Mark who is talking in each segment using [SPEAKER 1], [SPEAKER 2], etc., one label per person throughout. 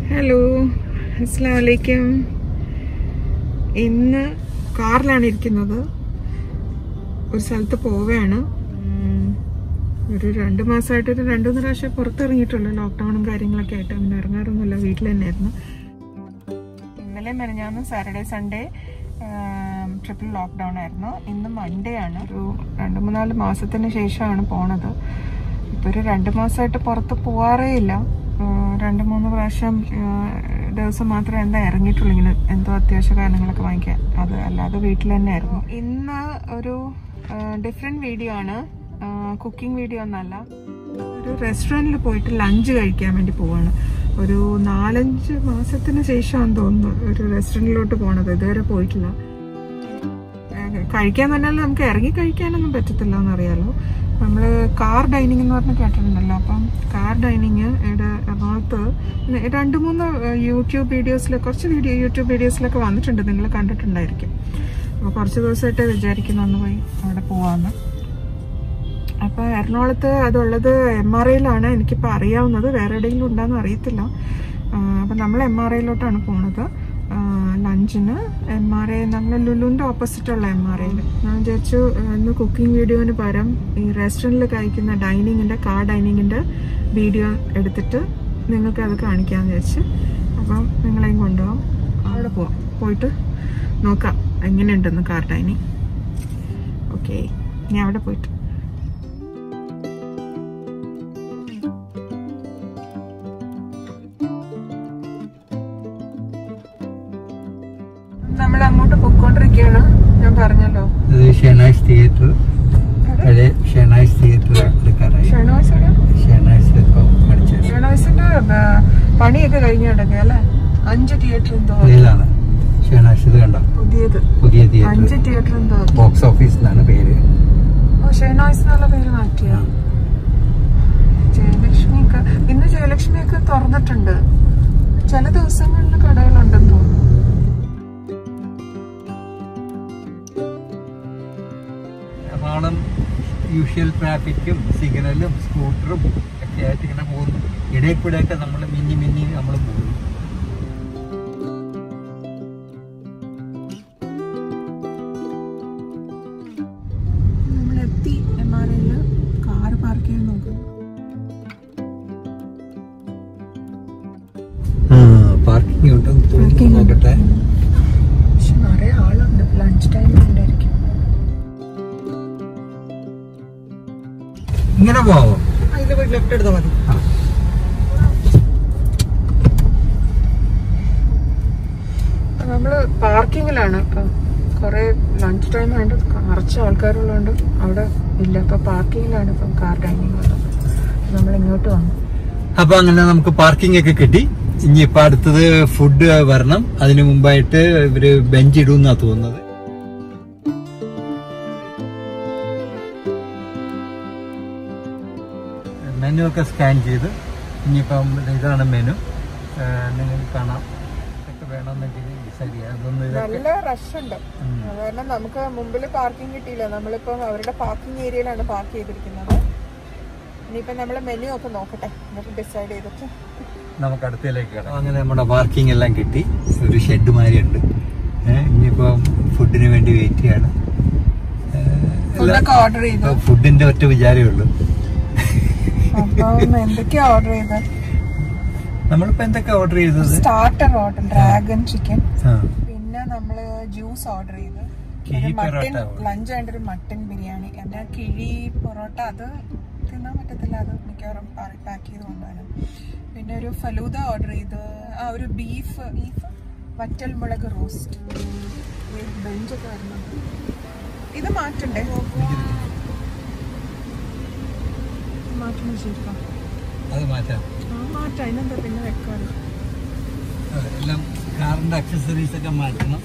[SPEAKER 1] Hello അസ്സാം വലൈക്കും ഇന്ന് കാറിലാണ് ഇരിക്കുന്നത് ഒരു സ്ഥലത്ത് പോവുകയാണ് ഉം, ഒരു രണ്ട് മാസമായിട്ട് ഒരു രണ്ടു മൂന്ന് പ്രാവശ്യം പുറത്തിറങ്ങിയിട്ടുള്ളൂ ലോക്ക്ഡൗണും കാര്യങ്ങളൊക്കെ ആയിട്ട് അങ്ങനെ ഇറങ്ങാറൊന്നുമില്ല വീട്ടിൽ തന്നെയായിരുന്നു ഇന്നലെ മെനഞ്ഞാന്ന് സാറ്റർഡേ സൺഡേ ട്രിപ്പിൾ ലോക്ക്ഡൗൺ ആയിരുന്നു ഇന്ന് മൺഡേ ആണ് ഒരു രണ്ട് മൂന്നാല് മാസത്തിന് ശേഷമാണ് പോണത് ഇപ്പൊ ഒരു രണ്ട് മാസമായിട്ട് പുറത്ത് പോവാറേ ഇല്ല ആ, രണ്ട് മൂന്ന് പ്രാവശ്യം ആ, ദിവസം മാത്രമേ എന്താ ഇറങ്ങിയിട്ടുള്ളൂ ഇങ്ങനെ എന്തോ അത്യാവശ്യ കാരണങ്ങളൊക്കെ വാങ്ങിക്കാൻ അത് അല്ലാതെ വീട്ടിൽ തന്നെ ആയിരുന്നു ഇന്ന് ഒരു ഡിഫറെന്റ് വീഡിയോ ആണ് കുക്കിംഗ് വീഡിയോ ഒന്നല്ല ഒരു റെസ്റ്റോറൻറ്റിൽ പോയിട്ട് ലഞ്ച് കഴിക്കാൻ വേണ്ടി പോവാണ് ഒരു നാലഞ്ച് മാസത്തിന് ശേഷമാണെന്ന് തോന്നുന്നു ഒരു റെസ്റ്റോറൻറ്റിലോട്ട് പോണത് ഇതുവരെ പോയിട്ടില്ല ഏഹ് കഴിക്കാൻ പറഞ്ഞാൽ നമുക്ക് ഇറങ്ങി കഴിക്കാനൊന്നും പറ്റത്തില്ല എന്നറിയാലോ നമ്മള് കാർ ഡൈനിങ് എന്ന് പറഞ്ഞ് കേട്ടിട്ടുണ്ടല്ലോ അപ്പം കാർ ഡൈനിങ് ഇവിടെ എറണാകുളത്ത് രണ്ട് മൂന്ന് യൂട്യൂബ് വീഡിയോസിൽ കുറച്ച് വീഡിയോ യൂട്യൂബ് വീഡിയോസിലൊക്കെ വന്നിട്ടുണ്ട് നിങ്ങൾ കണ്ടിട്ടുണ്ടായിരിക്കും അപ്പോൾ കുറച്ച് ദിവസമായിട്ട് വിചാരിക്കുന്നു ഒന്ന് പോയി അവിടെ പോവാന്ന് അപ്പൊ എറണാകുളത്ത് അതുള്ളത് എം ആർ ഐയിലാണ് എനിക്കിപ്പോൾ അറിയാവുന്നത് വേറെ എവിടെയെങ്കിലും ഉണ്ടോയെന്ന് അറിയത്തില്ല ആ, അപ്പൊ നമ്മൾ എം ആർ ഐയിലോട്ടാണ് പോണത് ആ, ലഞ്ചിന് എം ആർ ഐ നമ്മൾ ലുലുവിന്റെ ഓപ്പോസിറ്റ് ഉള്ള എം ആർ ഐയിൽ ഞാൻ വിചാരിച്ചു ആ, ഇന്ന് കുക്കിംഗ് വീഡിയോന് പകരം ഈ റെസ്റ്റോറൻറ്റിൽ കഴിക്കുന്ന ഡൈനിങ്ങിന്റെ കാർ ഡൈനിങ്ങിന്റെ വീഡിയോ എടുത്തിട്ട് നിങ്ങൾക്ക് അത് കാണിക്കാമെന്ന് വിചാരിച്ച് അപ്പം നിങ്ങളെയും കൊണ്ടുപോകാം അവിടെ പോവാം പോയിട്ട് നോക്കാം എങ്ങനെയുണ്ടെന്ന് കാർ ഡൈനിങ് ഓക്കെ ഇനി അവിടെ പോയിട്ട് നമ്മൾ അങ്ങോട്ട് പൊക്കോണ്ടിരിക്കുകയാണ് ഞാൻ പറഞ്ഞല്ലോ
[SPEAKER 2] ഇത് ഷെനൈസ് തിയേറ്റർ പഴയ ഷെനൈസ് തിയേറ്റർ എടുക്കാറായി
[SPEAKER 1] ഷെണോയ്സിന്റെ
[SPEAKER 2] ഷെനൈസ് ഇപ്പോൾ പഠിച്ചത്
[SPEAKER 1] ഷെണോയ്സിന്റെ ബ- പണിയൊക്കെ കഴിഞ്ഞു കിടക്കുക അല്ലെ അഞ്ച് തിയേറ്റർ എന്തോ
[SPEAKER 2] ഇതിലാണ് ഷെനൈസ് ഇത് കണ്ടോ
[SPEAKER 1] പുതിയത്
[SPEAKER 2] പുതിയ
[SPEAKER 1] അഞ്ച്
[SPEAKER 2] തിയേറ്റർ
[SPEAKER 1] തിയേറ്റർ എന്തോ
[SPEAKER 2] ബോക്സ് ഓഫീസ് എന്നാണ് പേര്
[SPEAKER 1] ഓ ഷെണോയ്സ് എന്നുള്ള പേര് മാറ്റിയ ജയലക്ഷ്മി ഒക്കെ ഇന്ന് ജയലക്ഷ്മി ഒക്കെ തുറന്നിട്ടുണ്ട് ചില ദിവസങ്ങളിൽ കടകളുണ്ടെന്ന് തോന്നുന്നു
[SPEAKER 2] എറണാകുളം യൂഷ്വൽ ട്രാഫിക്കും സിഗ്നലും സ്കൂട്ടറും ഒക്കെ ആയിട്ട് ഇങ്ങനെ പോകുന്നു ഇടയിൽ കൂടെയൊക്കെ നമ്മൾ മിന്നി മിന്നി നമ്മൾ പോകുന്നു
[SPEAKER 1] നമ്മളെത്തി എം ആർ ഐയില് കാറ് പാർക്ക് ചെയ്യാൻ നോക്കുന്നു
[SPEAKER 2] പാർക്കിംഗ് ഉണ്ടെന്ന് തോന്നുന്നു
[SPEAKER 1] Parking ഉണ്ട്.
[SPEAKER 2] നോക്കട്ടെ
[SPEAKER 1] പക്ഷെ നിറയെ ആളുണ്ട് ലഞ്ച് ടൈം ഉണ്ടായിരിക്കും
[SPEAKER 2] ഇങ്ങനെ പോവാം
[SPEAKER 1] അതിൽ പോയി ലെഫ്റ്റ് എടുത്താൽ മതി നമ്മള് പാർക്കിങ്ങിലാണ് ഇപ്പൊ കൊറേ ലഞ്ച് ടൈം ആയതുകൊണ്ട് നിറച്ച ആൾക്കാരുള്ളതുകൊണ്ട് അവിടെ ഇല്ല ഇപ്പൊ പാർക്കിങ്ങിലാണ് ഇപ്പം കാർ ഡൈനിങ് ഉള്ളത് നമ്മൾ ഇങ്ങോട്ട് വന്നു
[SPEAKER 2] അപ്പൊ അങ്ങനെ നമുക്ക് പാർക്കിംഗ് ഒക്കെ കിട്ടി ഇനി ഇപ്പൊ അടുത്തത് ഫുഡ് വരണം അതിനു മുമ്പായിട്ട് ഇവര് ബെഞ്ച് ഇടുന്നാ തോന്നുന്നത് മെനു ഒക്കെ സ്കാൻ ചെയ്ത് ഇനിയിപ്പം ഇതാണ് മെനു നിങ്ങൾക്ക് കാണാം ഇതൊക്കെ വേണമെന്നെങ്കിൽ ഡിസൈഡ് ചെയ്യാം അതൊന്നും ഇതൊക്കെ
[SPEAKER 1] നല്ല റഷ് ഉണ്ട്
[SPEAKER 2] ഉം.
[SPEAKER 1] കാരണം നമുക്ക് മുമ്പിൽ പാർക്കിംഗ് കിട്ടിയില്ല നമ്മളിപ്പോ അവരുടെ പാർക്കിംഗ് ഏരിയയിലാണ് പാർക്ക് ചെയ്തിരിക്കുന്നത് ഇനിയിപ്പോ നമ്മള് മെനു ഒക്കെ നോക്കട്ടെ എന്നിട്ട് ഡിസൈഡ് ചെയ്തിട്ട്
[SPEAKER 2] നമുക്ക് അടുത്തതിലേക്ക് കിടക്കാം അങ്ങനെ നമ്മുടെ പാർക്കിംഗ് എല്ലാം കിട്ടി ഒരു ഷെഡ് മാതിരി ഉണ്ട് ഏഹ് ഇനിയിപ്പം ഫുഡിന് വേണ്ടി വെയിറ്റ് ചെയ്യാണ്
[SPEAKER 1] ഫുഡൊക്കെ ഓർഡർ ചെയ്തു
[SPEAKER 2] ഫുഡിന്റെ ഒറ്റ വിചാരമേ ഉള്ളൂ
[SPEAKER 1] അപ്പം എന്തൊക്കെയാ ഓർഡർ ചെയ്തത്
[SPEAKER 2] നമ്മളിപ്പോ എന്തൊക്കെ ഓർഡർ ചെയ്തത്
[SPEAKER 1] സ്റ്റാർട്ടർ ഓർഡർ ഡ്രാഗൺ ചിക്കൻ
[SPEAKER 2] ആ,
[SPEAKER 1] പിന്നെ നമ്മള് ജ്യൂസ് ഓർഡർ ചെയ്ത്
[SPEAKER 2] കിഴി
[SPEAKER 1] ഒരു മട്ടൻ
[SPEAKER 2] പൊറോട്ട order.
[SPEAKER 1] ലഞ്ച് ആയിട്ട് ഒരു മട്ടൻ ബിരിയാണി എന്നാ കിഴി പൊറോട്ട അത് തിന്നാൻ പറ്റത്തില്ല അത് മിക്കവാറും പാക്ക് ചെയ്ത് കൊണ്ടുപോകാനും പിന്നെ ഒരു ഫലൂദ ഓർഡർ ചെയ്ത് ആ ഒരു ബീഫ് ബീഫ് വറ്റൽ മുളക് റോസ്റ്റ് ബെഞ്ചൊക്കെ വരുന്നുണ്ട് ഇത് മാറ്റണ്ടേ മാറ്റണം ശരിക്കും
[SPEAKER 2] അത് മാറ്റാം
[SPEAKER 1] ആ മാറ്റാം അതിനെന്താ പിന്നെ വെക്കാറ്
[SPEAKER 2] ആ, എല്ലാം കാറിന്റെ അക്സസറീസ് ഒക്കെ മാറ്റണം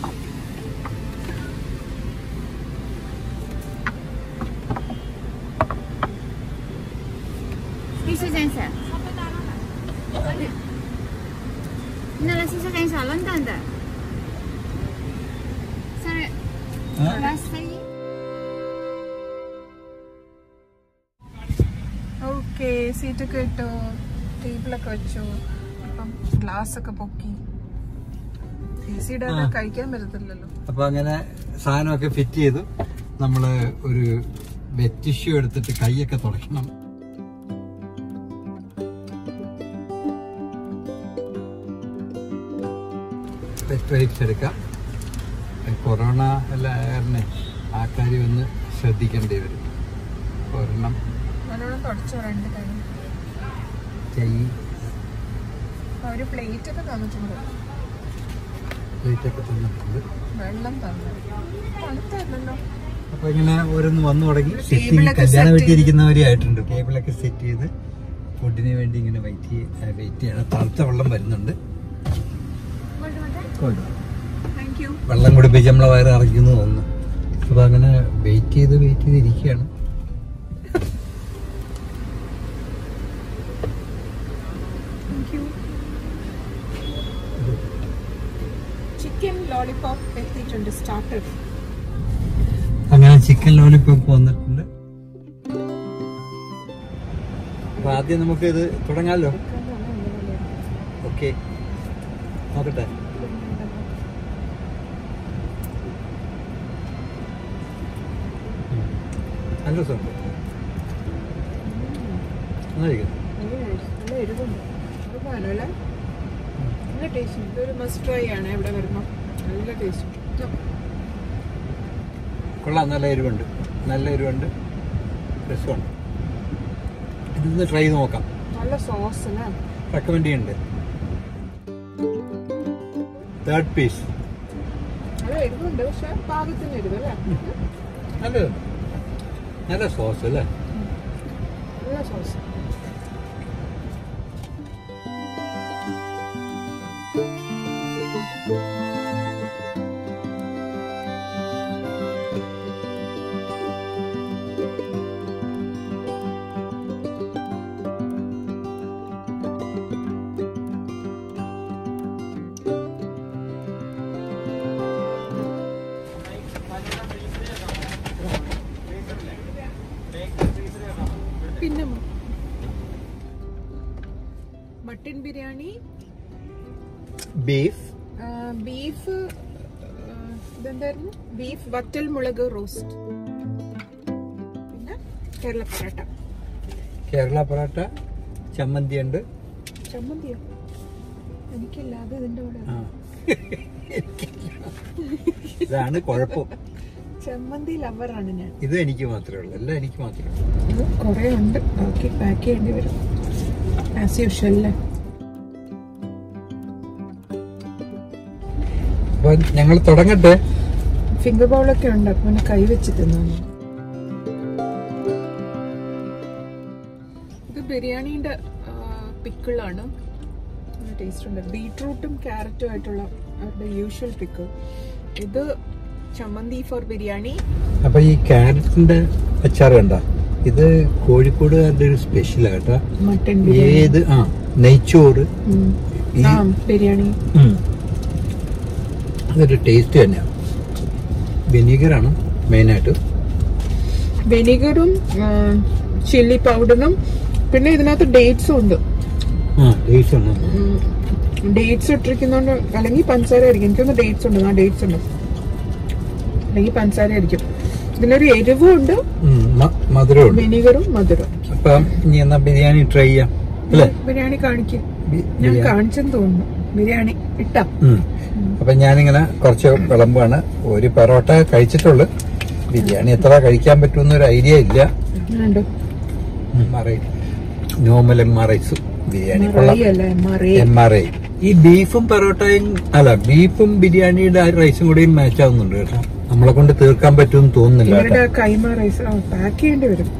[SPEAKER 3] Isu sense. Nala sisa kain salon tanda. Sorry,
[SPEAKER 2] ആ,
[SPEAKER 3] last time.
[SPEAKER 1] ഓക്കെ സീറ്റൊക്കെ ഇട്ടു ടേബിളൊക്കെ വെച്ചു ഇപ്പം ഗ്ലാസ് ഒക്കെ പൊക്കി എ സി ഇടാതെ കഴിക്കാൻ പറ്റത്തില്ലല്ലോ
[SPEAKER 2] അപ്പൊ അങ്ങനെ സാധനമൊക്കെ ഫിറ്റ് ചെയ്തു നമ്മള് ഒരു വെറ്റ് ടിഷ്യൂ എടുത്തിട്ട് കൈയൊക്കെ തുടയ്ക്കണം വെറ്റ് വൈപ്സ് എടുക്കാം കൊറോണ എല്ലാം ആയിരുന്നേ ആ കാര്യം ഒന്ന് ശ്രദ്ധിക്കേണ്ടി വരും ഒരെണ്ണം
[SPEAKER 1] നല്ലോണം തുടച്ചോ രണ്ട് കൈ
[SPEAKER 2] ചെയ്
[SPEAKER 1] ആ, ഒരു പ്ലേറ്റ് ഒക്കെ തന്നിട്ടുണ്ട്
[SPEAKER 2] പ്ലേറ്റൊക്കെ തന്നിട്ടുണ്ട്
[SPEAKER 1] വെള്ളം തന്നു തണുത്തല്ലോ
[SPEAKER 2] അപ്പൊ ഇങ്ങനെ ഓരോന്ന് വന്നു തുടങ്ങി
[SPEAKER 1] ഒരു
[SPEAKER 2] സെറ്റിംഗ്
[SPEAKER 1] ടേബിളൊക്കെ
[SPEAKER 2] കല്യാണം
[SPEAKER 1] set
[SPEAKER 2] വീട്ടിൽ ഇരിക്കുന്നവരെ ആയിട്ടുണ്ട് ടേബിളൊക്കെ സെറ്റ് ചെയ്ത് ഫുഡിന് വേണ്ടി ഇങ്ങനെ വെയിറ്റ് വെയിറ്റ് ചെയ്യണം തണുത്ത വെള്ളം വരുന്നുണ്ട് കൊണ്ടുവാ.
[SPEAKER 1] താങ്ക് യു
[SPEAKER 2] വെള്ളം കുടിപ്പിച്ച് നമ്മളെ വയറ് അറിയിക്കുന്നു തോന്നുന്നു അപ്പൊ അങ്ങനെ വെയിറ്റ് ചെയ്ത് വെയിറ്റ് ചെയ്ത് ഇരിക്കുകയാണ്
[SPEAKER 1] താങ്ക് യു ചിക്കൻ ലോളിപോപ്പ് എത്തിയിട്ടുണ്ട് സ്റ്റാർട്ടർ
[SPEAKER 2] അങ്ങനെ ചിക്കൻ ലോലിപ്പോപ്പ് വന്നിട്ടുണ്ട് അപ്പൊ ആദ്യം നമുക്ക് ഇത് തുടങ്ങാമല്ലോ ഓക്കെ നോക്കട്ടെ ഉം. നല്ല രസമുണ്ട് നന്നായിരിക്കും
[SPEAKER 1] നല്ല എരിവുണ്ട് എരിവാണോ അല്ലേ നല്ല ടേസ്റ്റ് ഇതൊരു മസ്റ്റ് ട്രൈ ആണ് ഇവിടെ വരുമ്പോൾ നല്ല ടേസ്റ്റ്
[SPEAKER 2] കൊള്ളാം നല്ല എരിവുണ്ട് നല്ല എരിവുണ്ട് രസമുണ്ട് ഇതൊന്ന് ട്രൈ ചെയ്ത് നോക്കാം
[SPEAKER 1] നല്ല സോസ് അല്ലേ
[SPEAKER 2] റെക്കമെൻഡ് ചെയ്യുന്നുണ്ട് തേർഡ് പീസ്
[SPEAKER 1] നല്ല എരിവുണ്ട് പക്ഷെ പാകത്തിന് എരിവ് അല്ലേ
[SPEAKER 2] നല്ലത് നല്ല സോസ് അല്ലേ
[SPEAKER 1] നല്ല സോസ് പിന്നെ മട്ടൻ ബിരിയാണി
[SPEAKER 2] ബീഫ്
[SPEAKER 1] ബീഫ് ഇതെന്തായിരുന്നു ബീഫ് വറ്റൽ മുളക് റോസ്റ്റ് പിന്നെ കേരള പൊറോട്ട
[SPEAKER 2] കേരള പൊറോട്ട ചമ്മന്തി ഉണ്ട്
[SPEAKER 1] ചമ്മന്തിയോ എനിക്കില്ല അത് ഇതിന്റെ കൂടെ
[SPEAKER 2] ആ. ഇതാണ് കുഴപ്പം
[SPEAKER 1] ചമ്മന്തി ലവറാണ് ഞാൻ
[SPEAKER 2] ഇത് എനിക്ക് മാത്രമേ ഉള്ളൂ എല്ലാം എനിക്ക് മാത്രമേ ഉള്ളൂ
[SPEAKER 1] ഇത് കുറേ ഉണ്ട് ബാക്കി പാക്ക് ചെയ്യേണ്ടി വരും ആസ് യൂഷ്വൽ അല്ലേ
[SPEAKER 2] അപ്പൊ ഞങ്ങൾ തുടങ്ങട്ടെ
[SPEAKER 1] ഫിംഗർ ബൗളൊക്കെ ഉണ്ട് അപ്പൊ പിന്നെ കൈ വെച്ച് തിന്നാണ് ഇത് ബിരിയാണീന്റെ പിക്കിളാണ് ടേസ്റ്റ് ഉണ്ട് ബീട്രൂട്ടും ക്യാരറ്റും ആയിട്ടുള്ള അവരുടെ യൂഷ്വൽ പിക്കിൾ ഇത് ചമ്മന്തി ഫോർ ബിരിയാണി
[SPEAKER 2] അപ്പൊ ഈ ക്യാരറ്റിന്റെ അച്ചാർ കണ്ട ഇത് കോഴിക്കോടുകാരുടെ ഒരു സ്പെഷ്യലാണ് കേട്ടോ
[SPEAKER 1] മട്ടൻ ബിരിയാണി
[SPEAKER 2] ഏത് ആ നെയ്ച്ചോറ്
[SPEAKER 1] ഉം.
[SPEAKER 2] ഈ
[SPEAKER 1] ആ ബിരിയാണി
[SPEAKER 2] ഉം. അതൊരു ടേസ്റ്റ് തന്നെയാണ് വിനീഗറാണ് മെയിനായിട്ട്
[SPEAKER 1] വിനീഗറും ചില്ലി പൗഡറും പിന്നെ ഇതിനകത്ത് ഡേറ്റ്സും ഉണ്ട്
[SPEAKER 2] ആ ടേസ്റ്റ് ആണ്
[SPEAKER 1] ഡേറ്റ്സ് ഇട്ടിരിക്കുന്നോണ്ട് അല്ലെങ്കിൽ പഞ്ചസാര ആയിരിക്കും എനിക്കൊന്ന് ഡേറ്റ്സ് ഉണ്ട് ആ ഡേറ്റ്സ് ഉണ്ട് അല്ലെങ്കിൽ പഞ്ചസാര ആയിരിക്കും ഇതിനൊരു എരിവും ഉണ്ട്
[SPEAKER 2] ഉം, മ- മധുരമുണ്ട്
[SPEAKER 1] വിനീഗറും മധുരം
[SPEAKER 2] അപ്പൊ ഇനി എന്നാ ബിരിയാണി ട്രൈ ചെയ്യാം അല്ലേ
[SPEAKER 1] ബിരിയാണി കാണിക്കും
[SPEAKER 2] ബി-
[SPEAKER 1] ഞാൻ
[SPEAKER 2] ബിരിയാണി
[SPEAKER 1] കാണിച്ചെന്ന് തോന്നുന്നു ബിരിയാണി ഇട്ടാ
[SPEAKER 2] ഉം. അപ്പൊ ഞാനിങ്ങനെ കുറച്ച് വിളമ്പാണ് ഒരു പൊറോട്ട കഴിച്ചിട്ടുള്ളു ബിരിയാണി എത്ര കഴിക്കാൻ പറ്റുമെന്ന് ഒരു ഐഡിയ ഇല്ല
[SPEAKER 1] ഉണ്ട്
[SPEAKER 2] M R I normal M R I's biryani കൊള്ളാം
[SPEAKER 1] അല്ല മറേ
[SPEAKER 2] എം ആർ ഐ ഈ ബീഫും പൊറോട്ടയും അല്ല ബീഫും ബിരിയാണിയുടെ ആ റൈസും കൂടെയും മാച്ച് ആവുന്നുണ്ട് കേട്ടോ നമ്മളെ കൊണ്ട് തീർക്കാൻ പറ്റുമെന്ന് തോന്നുന്നില്ല കേട്ടോ
[SPEAKER 1] ഇവരുടെ കൈമ റൈസ് ആ പാക്ക് ചെയ്യേണ്ടി വരും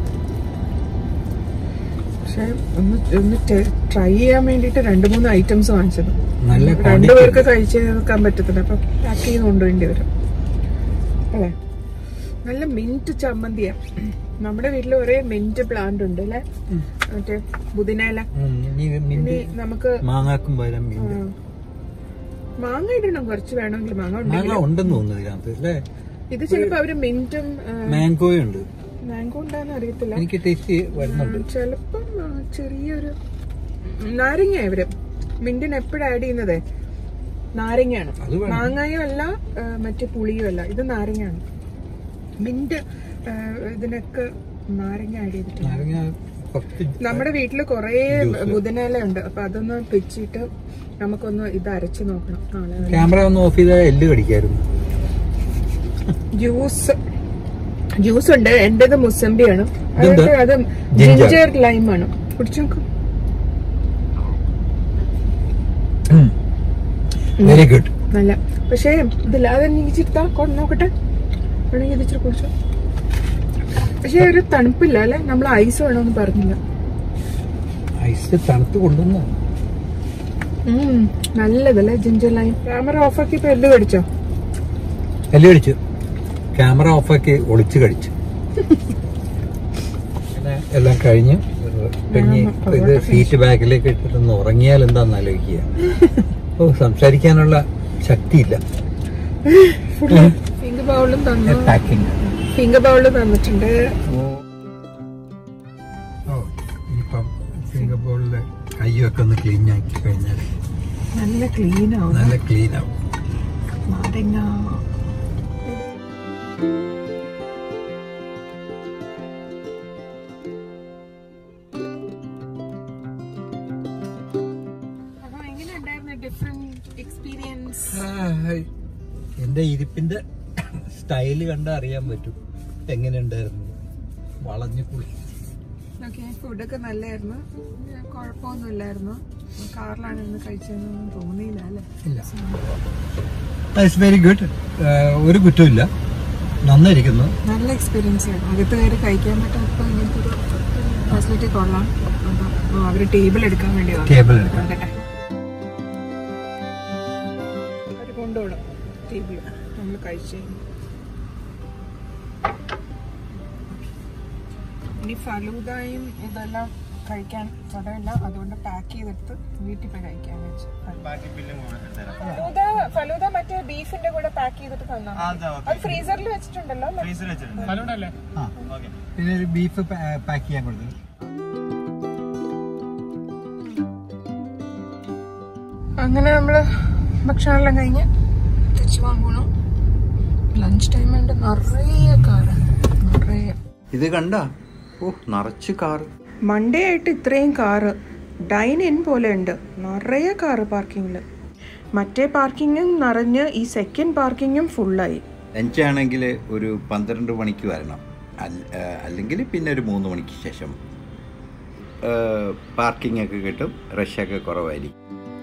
[SPEAKER 1] പക്ഷെ ഒന്ന് ഒന്ന് ട്രൈ ചെയ്യാൻ വേണ്ടിട്ട് രണ്ട് മൂന്ന് ഐറ്റംസ് വാങ്ങിച്ചത്
[SPEAKER 2] നല്ല
[SPEAKER 1] രണ്ടു
[SPEAKER 2] quantity
[SPEAKER 1] പേർക്ക് കഴിച്ചു തീർക്കാൻ പറ്റത്തില്ല അപ്പൊ പാക്ക് ചെയ്ത് കൊണ്ടുവേണ്ടി വരും അല്ലേ നല്ല മിന്റ് ചമ്മന്തിയാ നമ്മുടെ വീട്ടിൽ ഒരേ മിന്റ് പ്ലാന്റ് ഉണ്ട് അല്ലേ മറ്റേ പുതിനയില
[SPEAKER 2] ഉം, ഇനി ഇത്
[SPEAKER 1] ഇനി
[SPEAKER 2] മിന്റ്
[SPEAKER 1] നമുക്ക്
[SPEAKER 2] മാങ്ങാക്കും പകരം
[SPEAKER 1] ആ,
[SPEAKER 2] മിന്റ്
[SPEAKER 1] മാങ്ങ ഇടണം കുറച്ച് വേണമെങ്കിൽ മാങ്ങ
[SPEAKER 2] മാങ്ങ
[SPEAKER 1] ഉണ്ടെങ്കിൽ
[SPEAKER 2] ഉണ്ടെന്ന് തോന്നുന്നു ഇതിനകത്ത് അല്ലേ
[SPEAKER 1] ഇത് ചിലപ്പോ അവര് മിന്റും
[SPEAKER 2] മാംഗോയും ഉണ്ട്
[SPEAKER 1] മാംഗോ ഉണ്ടാന്ന് അറിയത്തില്ല
[SPEAKER 2] എനിക്ക് ടേസ്റ്റ് വരുന്നുണ്ട്
[SPEAKER 1] ചിലപ്പം ആ, ചെറിയൊരു നാരങ്ങ ഇവര് മിന്റിന് എപ്പോഴും ആഡ് ചെയ്യുന്നതേ നാരങ്ങയാണ്
[SPEAKER 2] അത് വേണം.
[SPEAKER 1] മാങ്ങയും അല്ല ആ, മറ്റേ പുളിയും അല്ല ഇത് നാരങ്ങയാണ് മിന്റ് ആ, ഇതിനൊക്കെ നാരങ്ങ ആഡ് ചെയ്തിട്ടുണ്ട്
[SPEAKER 2] നാരങ്ങ കുറച്ച്
[SPEAKER 1] നമ്മുടെ വീട്ടില് കൊറേ ബുധനയില ഉണ്ട് അപ്പൊ അതൊന്ന് പിച്ചിട്ട് നമുക്കൊന്ന് ഇത് അരച്ചു നോക്കണം നാളെ വരെ.
[SPEAKER 2] ക്യാമറ ഒന്ന് ഓഫ് ചെയ്താൽ എല്ല് കടിക്കായിരുന്നു
[SPEAKER 1] ജ്യൂസ് ജ്യൂസ് ഉണ്ട് എന്റേത് മുസംബിയാണ്
[SPEAKER 2] ഇതെന്താ?
[SPEAKER 1] അത്
[SPEAKER 2] Ginger.
[SPEAKER 1] ജിഞ്ചർ ലൈമാണ് കുടിച്ചു നോക്കും
[SPEAKER 2] വെരി ഗുഡ്
[SPEAKER 1] നല്ല പക്ഷേ ഇതില്ല അത് ഇച്ചിരി കൊണ്ട് നോക്കട്ടെ വേണമെങ്കിൽ ഇത് ഇച്ചിരി കുടിച്ചോ പക്ഷെ ഒരു തണുപ്പില്ല അല്ലെ നമ്മൾ ഐസ് വേണമെന്ന് പറഞ്ഞില്ല
[SPEAKER 2] ഐസ് തണുത്ത് കൊണ്ടുവന്നു
[SPEAKER 1] ഉം, നല്ലതല്ലേ ജിഞ്ചർ ലൈം ക്യാമറ ഓഫാക്കി ഇപ്പൊ എല്ല് കടിച്ചോ
[SPEAKER 2] എല്ല് കടിച്ചു ക്യാമറ ഓഫാക്കി ഒളിച്ച് കഴിച്ചു അങ്ങനെ എല്ലാം കഴിഞ്ഞ് കഴിഞ്ഞ് ഇത് സീറ്റ് ബാക്കിലേക്ക് ഇട്ടിട്ടൊന്ന് ഉറങ്ങിയാൽ എന്താന്ന് ആലോചിക്കുക ഓ സംസാരിക്കാനുള്ള ശക്തിയില്ല
[SPEAKER 1] ഫിംഗർ ബൗളും തന്നു
[SPEAKER 2] പാക്കിങ്
[SPEAKER 1] ഫിംഗർ ബൗള് തന്നിട്ടുണ്ട്
[SPEAKER 2] ഓ ഇനിയിപ്പം സിംഗപ്പൂരിലെ കൈയൊക്കെ ഒന്ന് ക്ലീൻ ആക്കി കഴിഞ്ഞാൽ
[SPEAKER 1] നല്ല ക്ലീൻ ആവും
[SPEAKER 2] നല്ല ക്ലീൻ ആവും
[SPEAKER 1] നാരങ്ങ എക്സ്പീരിയൻസ്
[SPEAKER 2] ഹായ്. എന്റെ ഇരിപ്പിന്റെ സ്റ്റൈല് കണ്ടാ അറിയാൻ പറ്റും എങ്ങനെ ഉണ്ടായിരുന്നു വളഞ്ഞു കുളി
[SPEAKER 1] ഓക്കെ ഫുഡൊക്കെ നല്ലായിരുന്നു പിന്നെ കുഴപ്പമൊന്നുമില്ലായിരുന്നു കാറിലാണ് ഇന്ന് കഴിച്ചതെന്നൊന്നും തോന്നിയില്ല അല്ലേ
[SPEAKER 2] ഇല്ല ഇറ്റ്സ് വെരി ഗുഡ് ഒരു കുറ്റമില്ല നന്നായിരിക്കുന്നു
[SPEAKER 1] നല്ല എക്സ്പീരിയൻസ് ആയിരുന്നു അകത്ത് കയറി കഴിക്കാൻ പറ്റാത്ത ഇങ്ങനത്തെ ഒരു ഫെസിലിറ്റി കൊള്ളാം അപ്പം അവർ ടേബിൾ എടുക്കാൻ വേണ്ടി വന്നു.
[SPEAKER 2] ടേബിൾ എടുക്കാൻ
[SPEAKER 1] നോക്കട്ടെ അവർ കൊണ്ടുപോകണം ടേബിൾ നമ്മൾ കഴിച്ചു കഴിഞ്ഞു. ഇനി ഫലൂദയും ഇതെല്ലാം കഴിക്കാൻ തുടങ്ങില്ല അതുകൊണ്ട് പാക്ക് ചെയ്തെടുത്ത് വീട്ടിൽ പോയി കഴിക്കാൻ വെച്ചു ഫലൂദ ഫലൂദ മറ്റേ ബീഫിന്റെ കൂടെ പാക്ക് ചെയ്തിട്ട് തന്നാ മതി. അത് ഫ്രീസറിൽ വെച്ചിട്ടുണ്ടല്ലോ അല്ലേ?
[SPEAKER 2] ആ പിന്നെ ഒരു ബീഫ് പാക്ക് ചെയ്യാൻ കൊടുത്തു
[SPEAKER 1] അങ്ങനെ നമ്മള് ഭക്ഷണമെല്ലാം കഴിഞ്ഞ് തിരിച്ചു വാങ്ങണം ലഞ്ച് ടൈം ഉണ്ട് നിറയെ കാറാണ് നിറയെ
[SPEAKER 4] ഇത് കണ്ട ഓ നിറച്ച് കാറ്
[SPEAKER 1] മൺഡേ ആയിട്ട് ഇത്രയും കാറ് ഡൈൻ ഇൻ പോലെ ഉണ്ട് നിറയെ കാറ് പാർക്കിങ്ങിൽ മറ്റേ പാർക്കിങ്ങും നിറഞ്ഞ് ഈ സെക്കൻഡ് പാർക്കിങ്ങും ഫുള്ളായി
[SPEAKER 4] ലഞ്ചാണെങ്കിൽ ഒരു പന്ത്രണ്ട് മണിക്ക് വരണം അല്ല- ആ, അല്ലെങ്കിൽ പിന്നെ ഒരു മൂന്ന് മണിക്ക് ശേഷം പാർക്കിംഗ് ഒക്കെ കിട്ടും റഷൊക്കെ കുറവായിരിക്കും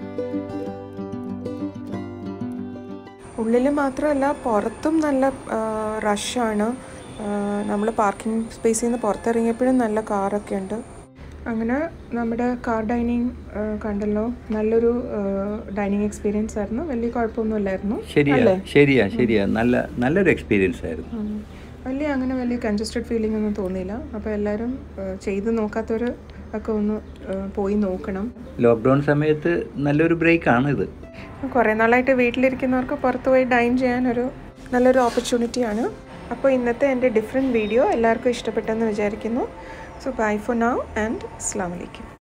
[SPEAKER 1] ഉള്ളിൽ മാത്രമല്ല പുറത്തും നല്ല റഷാണ് നമ്മൾ പാർക്കിംഗ് സ്പേസിൽ നിന്ന് പുറത്തിറങ്ങിയപ്പോഴും നല്ല കാറൊക്കെ ഉണ്ട് അങ്ങനെ നമ്മുടെ കാർ ഡൈനിങ് കണ്ടല്ലോ നല്ലൊരു ഡൈനിങ് എക്സ്പീരിയൻസ് ആയിരുന്നു വലിയ കുഴപ്പമൊന്നുമില്ലായിരുന്നു
[SPEAKER 4] ശരിയാ ശരിയാ ശരിയാ നല്ല നല്ലൊരു എക്സ്പീരിയൻസ് ആയിരുന്നു
[SPEAKER 1] ഉം. വലിയ അങ്ങനെ വലിയ കൺജസ്റ്റഡ് ഫീലിംഗ് ഒന്നും തോന്നിയില്ല അപ്പോൾ എല്ലാവരും ഏഹ്, ചെയ്ത് നോക്കാത്തവർ ഒക്കെ ഒന്ന് ഏഹ്, പോയി നോക്കണം
[SPEAKER 4] ലോക്ക്ഡൗൺ സമയത്ത് നല്ലൊരു ബ്രേക്കാണ് ഇത്
[SPEAKER 1] കുറേ നാളായിട്ട് വീട്ടിലിരിക്കുന്നവർക്ക് പുറത്ത് പോയി ഡൈൻ ചെയ്യാനൊരു നല്ലൊരു ഓപ്പർച്യൂണിറ്റിയാണ് അപ്പോൾ ഇന്നത്തെ എൻ്റെ ഡിഫറെൻറ്റ് വീഡിയോ എല്ലാവർക്കും ഇഷ്ടപ്പെട്ടെന്ന് വിചാരിക്കുന്നു so bye for now and അസ്സാം വലൈക്കും